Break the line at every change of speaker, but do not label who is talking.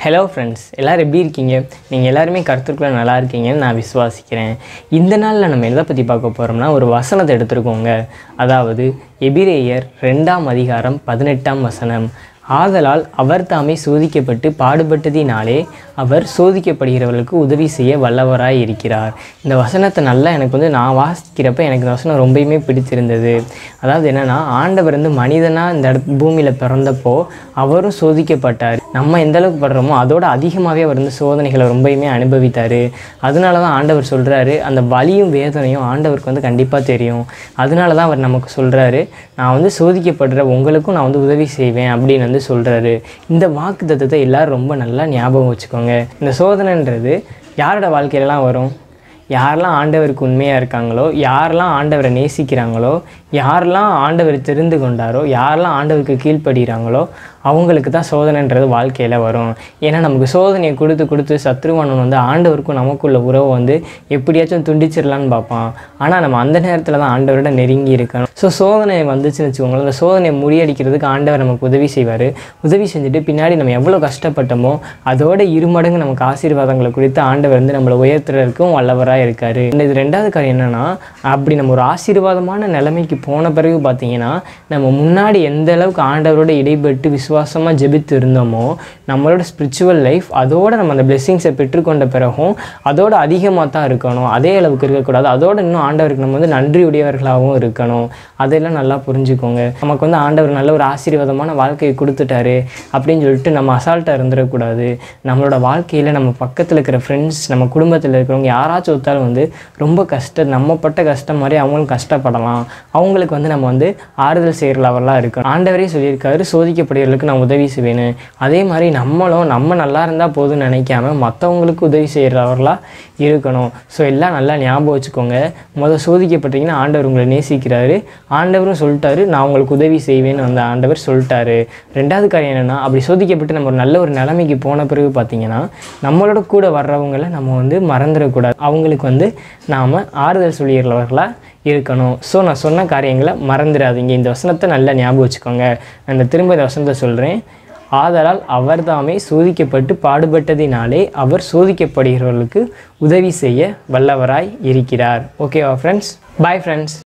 hello friends எல்லோரும் எப்படி இருக்கீங்க நீங்கள் எல்லாருமே கருத்துக்குள்ள நல்லா இருக்கீங்கன்னு நான் விசுவாசிக்கிறேன் இந்த நாளில் நம்ம எதை பற்றி பார்க்க போகிறோம்னா ஒரு வசனத்தை எடுத்துருக்கோங்க அதாவது எபிரேயர் ரெண்டாம் அதிகாரம் பதினெட்டாம் வசனம் ஆதலால் அவர் தாமே சோதிக்கப்பட்டு பாடுபட்டதினாலே அவர் சோதிக்கப்படுகிறவர்களுக்கு உதவி செய்ய வல்லவராய் இருக்கிறார் இந்த வசனத்தை நல்லா எனக்கு வந்து நான் வாசிக்கிறப்ப எனக்கு இந்த வசனம் ரொம்பவுமே பிடிச்சிருந்தது அதாவது என்னென்னா ஆண்டவர் வந்து மனிதனாக இந்த இடத்து பூமியில் பிறந்தப்போ அவரும் சோதிக்கப்பட்டார் நம்ம எந்த அளவுக்கு படுறோமோ அதோட அதிகமாகவே அவர் வந்து சோதனைகளை ரொம்பவுமே அனுபவித்தார் அதனால தான் ஆண்டவர் சொல்கிறாரு அந்த வலியும் வேதனையும் ஆண்டவருக்கு வந்து கண்டிப்பாக தெரியும் அதனால தான் அவர் நமக்கு சொல்கிறாரு நான் வந்து சோதிக்கப்படுற உங்களுக்கும் நான் வந்து உதவி செய்வேன் அப்படின்னு வந்து சொல்கிறாரு இந்த வாக்கு தத்துவத்தை எல்லோரும் ரொம்ப நல்லா ஞாபகம் வச்சுக்கோங்க இந்த சோதனைன்றது யாரோட வாழ்க்கையிலலாம் வரும் யாரெல்லாம் ஆண்டவருக்கு உண்மையாக இருக்காங்களோ யாரெல்லாம் ஆண்டவரை நேசிக்கிறாங்களோ யாரெல்லாம் ஆண்டவர் தெரிந்து கொண்டாரோ யாரெல்லாம் ஆண்டவருக்கு கீழ்ப்படுகிறாங்களோ அவங்களுக்கு தான் சோதனைன்றது வாழ்க்கையில் வரும் ஏன்னா நமக்கு சோதனையை கொடுத்து கொடுத்து சத்ருவானன் வந்து ஆண்டவருக்கும் நமக்குள்ள உறவை வந்து எப்படியாச்சும் துண்டிச்சிடலான்னு பார்ப்பான் ஆனால் நம்ம அந்த நேரத்தில் தான் ஆண்டவரோட நெருங்கி இருக்கணும் ஸோ சோதனை வந்துச்சுன்னு வச்சுக்கோங்களேன் அந்த சோதனையை முறியடிக்கிறதுக்கு ஆண்டவர் நமக்கு உதவி செய்வார் உதவி செஞ்சுட்டு பின்னாடி நம்ம எவ்வளோ கஷ்டப்பட்டோமோ அதோட இருமடங்கு நமக்கு ஆசீர்வாதங்களை குறித்து ஆண்டவர் வந்து நம்மளை உயர்த்துறதுக்கும் வல்லவராக இருக்கார் இது ரெண்டாவது காரியம் என்னென்னா அப்படி நம்ம ஒரு ஆசீர்வாதமான நிலைமைக்கு போன பிறகு பார்த்தீங்கன்னா நம்ம முன்னாடி எந்த அளவுக்கு ஆண்டவரோட இடைப்பட்டு விசுவாசமாக ஜெபித்து இருந்தோமோ நம்மளோட ஸ்பிரிச்சுவல் லைஃப் அதோட நம்ம அந்த பிளெஸ்ஸிங்ஸை பெற்றுக்கொண்ட பிறகும் அதோட அதிகமாக தான் இருக்கணும் அதே அளவுக்கு இருக்கக்கூடாது அதோட இன்னும் ஆண்டவருக்கு நம்ம வந்து நன்றியுடையவர்களாகவும் இருக்கணும் அதெல்லாம் நல்லா புரிஞ்சுக்கோங்க நமக்கு வந்து ஆண்டவர் நல்ல ஒரு ஆசீர்வாதமான வாழ்க்கையை கொடுத்துட்டாரு அப்படின்னு சொல்லிட்டு நம்ம அசால்ட்டாக இருந்துடக்கூடாது நம்மளோட வாழ்க்கையில் நம்ம பக்கத்தில் இருக்கிற ஃப்ரெண்ட்ஸ் நம்ம குடும்பத்தில் இருக்கிறவங்க யாராச்சும் ஒருத்தாலும் வந்து ரொம்ப கஷ்டம் நம்ம பட்ட கஷ்டம் மாதிரி அவங்களும் கஷ்டப்படலாம் அவங்களுக்கு வந்து நம்ம வந்து ஆறுதல் செய்கிறவர்களாக இருக்கணும் ஆண்டவரே சொல்லியிருக்காரு சோதிக்கப்படுகிறவர்களுக்கு நான் உதவி செய்வேன்னு அதே மாதிரி நம்மளும் நம்ம நல்லா இருந்தால் போதும்னு நினைக்காம மற்றவங்களுக்கு உதவி செய்கிறவர்களாக இருக்கணும் ஸோ எல்லாம் நல்லா ஞாபகம் வச்சுக்கோங்க முதல் சோதிக்கப்பட்டீங்கன்னா ஆண்டவர் உங்களை நேசிக்கிறாரு ஆண்டவரும் சொல்லிட்டாரு நான் உங்களுக்கு உதவி செய்வேன்னு அந்த ஆண்டவர் சொல்லிட்டாரு ரெண்டாவது காரியம் என்னென்னா அப்படி சோதிக்கப்பட்டு நம்ம ஒரு நல்ல ஒரு நிலைமைக்கு போன பிறகு பார்த்தீங்கன்னா நம்மளோட கூட வர்றவங்களை நம்ம வந்து மறந்துடக்கூடாது அவங்களுக்கு வந்து நாம் ஆறுதல் சொல்லிடுறவர்களாக இருக்கணும் ஸோ நான் சொன்ன காரியங்களை மறந்துடாதீங்க இந்த வசனத்தை நல்லா ஞாபகம் வச்சுக்கோங்க அந்த திரும்ப இந்த வசனத்தை சொல்கிறேன் ஆதலால் அவர்தாமே சோதிக்கப்பட்டு பாடுபட்டதினாலே அவர் சோதிக்கப்படுகிறவர்களுக்கு உதவி செய்ய வல்லவராய் இருக்கிறார் ஓகேவா ஃப்ரெண்ட்ஸ் பாய் ஃப்ரெண்ட்ஸ்